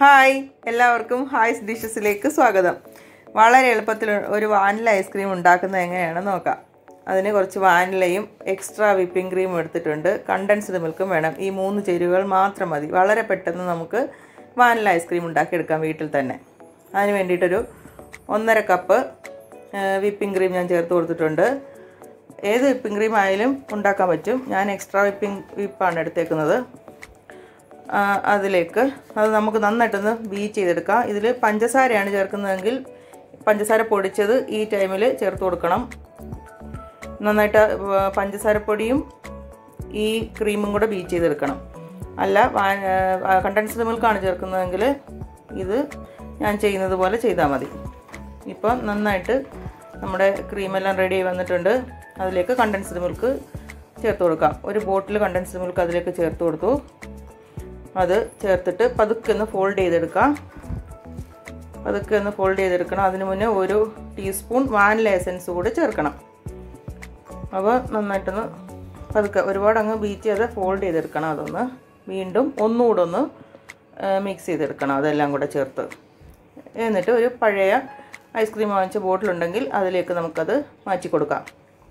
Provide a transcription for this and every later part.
hi എല്ലാവർക്കും ഹായ്സ് ഡിഷസിലേക്ക് സ്വാഗതം വളരെ എളുപ്പത്തിൽ ഒരു വാനില ഐസ്ക്രീം ഉണ്ടാക്കുന്നത് എങ്ങനെയാണെന്ന് നോക്കാം അതിന് കുറച്ച് വാനിലയും എക്സ്ട്രാ വിപ്പിംഗ് ക്രീമും എടുത്തിട്ടുണ്ട് കണ്ടൻസ്ഡ് മിൽക്കും വേണം ഈ മൂന്ന് ചേരുവകൾ മാത്രം മതി വളരെ പെട്ടെന്ന് നമുക്ക് വാനില ഐസ്ക്രീം ഉണ്ടാക്കിയെടുക്കാം വീട്ടിൽ തന്നെ അതിന് വേണ്ടിയിട്ടൊരു ഒന്നര കപ്പ് വിപ്പിംഗ് ക്രീം ഞാൻ ചേർത്ത് കൊടുത്തിട്ടുണ്ട് ഏത് വിപ്പിംഗ് ക്രീം ആയാലും ഉണ്ടാക്കാൻ പറ്റും ഞാൻ എക്സ്ട്രാ വിപ്പിംഗ് വിപ്പാണ് എടുത്തേക്കുന്നത് ആ, അതിലേക്ക് അത് നമുക്ക് നന്നായിട്ടൊന്ന് ബീറ്റ് ചെയ്തെടുക്കാം ഇതിൽ പഞ്ചസാരയാണ് ചേർക്കുന്നതെങ്കിൽ പഞ്ചസാര പൊടിച്ചത് ഈ ടൈമിൽ ചേർത്ത് കൊടുക്കണം നന്നായിട്ട് വ- പഞ്ചസാരപ്പൊടിയും ഈ ക്രീമും കൂടെ ബീറ്റ് ചെയ്തെടുക്കണം അല്ല കണ്ടൻസ്ഡ് മിൽക്കാണ് ചേർക്കുന്നതെങ്കിൽ ഇത് ഞാൻ ചെയ്യുന്നത് പോലെ ചെയ്താൽ മതി ഇപ്പം നന്നായിട്ട് നമ്മുടെ ക്രീമെല്ലാം റെഡി ആയി വന്നിട്ടുണ്ട് അതിലേക്ക് കണ്ടൻസ്ഡ് മിൽക്ക് ചേർത്ത് കൊടുക്കാം ഒരു ബോട്ടിൽ കണ്ടൻസ്ഡ് മിൽക്ക് അതിലേക്ക് ചേർത്ത് കൊടുത്തു അത് ചേർത്തിട്ട് പതുക്കെ ഒന്ന് ഫോൾഡ് ചെയ്തെടുക്കാം പതുക്കെ ഒന്ന് ഫോൾഡ് ചെയ്തെടുക്കണം അതിന് മുന്നേ ഒരു ടീസ്പൂൺ വാനില എസൻസ് കൂടി ചേർക്കണം അപ്പോൾ നന്നായിട്ടൊന്ന് പതുക്കെ ഒരുപാട് അങ്ങ് ബീറ്റ് ചെയ്ത് ഫോൾഡ് ചെയ്തെടുക്കണം അതൊന്ന് വീണ്ടും ഒന്നുകൂടെ ഒന്ന് മിക്സ് ചെയ്തെടുക്കണം അതെല്ലാം കൂടെ ചേർത്ത് എന്നിട്ട് ഒരു പഴയ ഐസ്ക്രീം വാങ്ങിച്ച ബോട്ടിലുണ്ടെങ്കിൽ അതിലേക്ക് നമുക്കത് മാറ്റി കൊടുക്കാം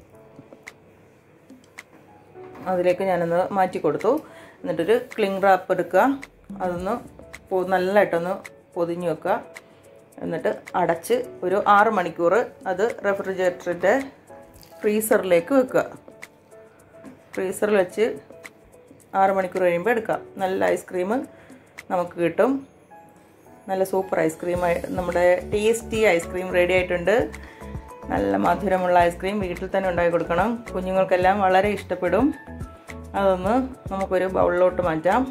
അതിലേക്ക് ഞാനൊന്ന് മാറ്റി കൊടുത്തു എന്നിട്ടൊരു ക്ലിങ് റാപ്പ് എടുക്കുക അതൊന്ന് പൊ- നല്ലതായിട്ടൊന്ന് പൊതിഞ്ഞ് വെക്കുക എന്നിട്ട് അടച്ച് ഒരു ആറ് മണിക്കൂർ അത് റെഫ്രിജറേറ്ററിൻ്റെ ഫ്രീസറിലേക്ക് വെക്കുക ഫ്രീസറിൽ വെച്ച് ആറ് മണിക്കൂർ കഴിയുമ്പോൾ എടുക്കാം നല്ല ഐസ്ക്രീം നമുക്ക് കിട്ടും നല്ല സൂപ്പർ ഐസ്ക്രീം നമ്മുടെ ടേസ്റ്റി ഐസ്ക്രീം റെഡി ആയിട്ടുണ്ട് നല്ല മധുരമുള്ള ഐസ്ക്രീം വീട്ടിൽ തന്നെ ഉണ്ടാക്കി കൊടുക്കണം കുഞ്ഞുങ്ങൾക്കെല്ലാം വളരെ ഇഷ്ടപ്പെടും അതൊന്ന് നമുക്കൊരു ബൗളിലോട്ട് മാറ്റാം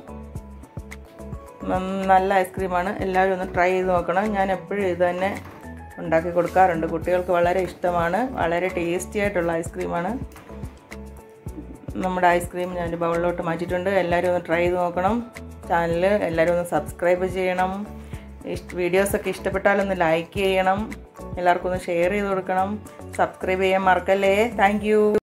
നന്ന- നല്ല ഐസ്ക്രീമാണ് എല്ലാവരും ഒന്ന് ട്രൈ ചെയ്ത് നോക്കണം ഞാൻ എപ്പോഴും ഇത് തന്നെ ഉണ്ടാക്കി കൊടുക്കാറുണ്ട് കുട്ടികൾക്ക് വളരെ ഇഷ്ടമാണ് വളരെ ടേസ്റ്റി ആയിട്ടുള്ള ഐസ്ക്രീമാണ് നമ്മുടെ ഐസ്ക്രീം ഞാൻ ബൗളിലോട്ട് മാറ്റിയിട്ടുണ്ട് എല്ലാവരും ഒന്ന് ട്രൈ ചെയ്ത് നോക്കണം ചാനൽ എല്ലാവരും ഒന്ന് സബ്സ്ക്രൈബ് ചെയ്യണം ഇഷ് വീഡിയോസൊക്കെ ഇഷ്ടപ്പെട്ടാലൊന്ന് ലൈക്ക് ചെയ്യണം എല്ലാവർക്കും ഒന്ന് ഷെയർ ചെയ്ത് കൊടുക്കണം സബ്സ്ക്രൈബ് ചെയ്യാൻ മറക്കല്ലേ താങ്ക്